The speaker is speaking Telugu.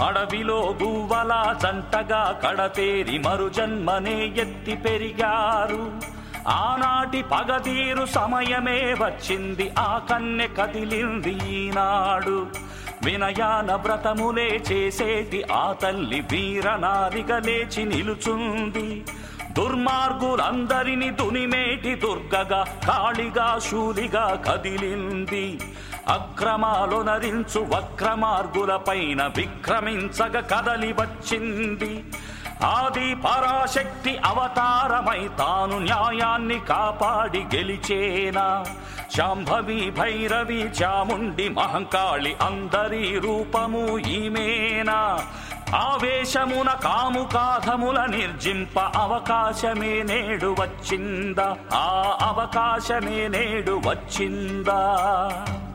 అడవిలో గువ్వల జంటగా కడతేరి మరు జన్మనే ఎత్తి పెరిగారు ఆనాటి పగదీరు సమయమే వచ్చింది ఆ కన్నె కదిలింది ఈనాడు వినయాన వ్రతములే చేసేటి ఆ తల్లి వీరనారిగా లేచి నిలుచుంది దుర్మార్గులందరిని దునిమేటి దుర్గగా కాళిగా శూలిగా కదిలింది అక్రమాలొనరించు వక్రమార్గుల పైన విక్రమించగ కదలి వచ్చింది ఆది పరాశక్తి అవతారమై తాను న్యాయాన్ని కాపాడి గెలిచేనా శాంభవి భైరవి చాముండి మహంకాళి అందరి రూపము ఈమేనా ఆవేశమున కాముకాధముల నిర్జింప అవకాశమే నేడు వచ్చిందా ఆ అవకాశమే నేడు వచ్చిందా